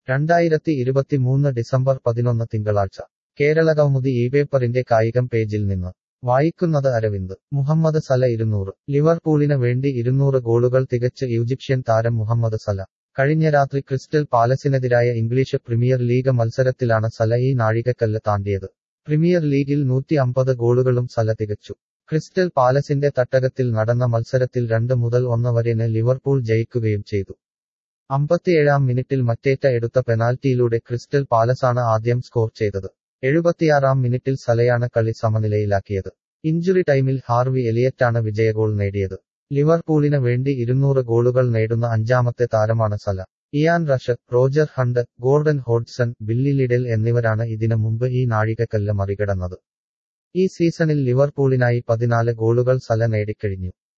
രണ്ടായിരത്തി ഇരുപത്തിമൂന്ന് ഡിസംബർ പതിനൊന്ന് തിങ്കളാഴ്ച കേരളകൗമുദി ഈ പേപ്പറിന്റെ കായികം പേജിൽ നിന്ന് വായിക്കുന്നത് അരവിന്ദ് മുഹമ്മദ് സല ഇരുന്നൂറ് ലിവർപൂളിന് വേണ്ടി ഇരുന്നൂറ് ഗോളുകൾ തികച്ച് ഈജിപ്ഷ്യൻ താരം മുഹമ്മദ് സല കഴിഞ്ഞ രാത്രി ക്രിസ്റ്റൽ പാലസിനെതിരായ ഇംഗ്ലീഷ് പ്രീമിയർ ലീഗ് മത്സരത്തിലാണ് സല ഈ നാഴികക്കല്ല് താണ്ടിയത് പ്രീമിയർ ലീഗിൽ നൂറ്റി അമ്പത് ഗോളുകളും സല തികച്ചു ക്രിസ്റ്റൽ പാലസിന്റെ തട്ടകത്തിൽ നടന്ന മത്സരത്തിൽ രണ്ട് മുതൽ ഒന്ന് വരെന് ലിവർപൂൾ ജയിക്കുകയും ചെയ്തു അമ്പത്തിയേഴാം മിനിറ്റിൽ മറ്റേറ്റ എടുത്ത പെനാൽറ്റിയിലൂടെ ക്രിസ്റ്റൽ പാലസാണ് ആദ്യം സ്കോർ ചെയ്തത് എഴുപത്തിയാറാം മിനിറ്റിൽ സലയാണ് കളി സമനിലയിലാക്കിയത് ഇഞ്ചുറി ടൈമിൽ ഹാർവി എലിയറ്റാണ് വിജയഗോൾ നേടിയത് ലിവർപൂളിന് വേണ്ടി ഇരുന്നൂറ് ഗോളുകൾ നേടുന്ന അഞ്ചാമത്തെ താരമാണ് Salah Ian Rush Roger Hunt Gordon Hodgson Billy Liddell എന്നിവരാണ് ഇതിനു മുമ്പ് ഈ നാഴികക്കല്ല് മറികടന്നത് ഈ സീസണിൽ ലിവർപൂളിനായി പതിനാല് ഗോളുകൾ സല നേടിക്കഴിഞ്ഞു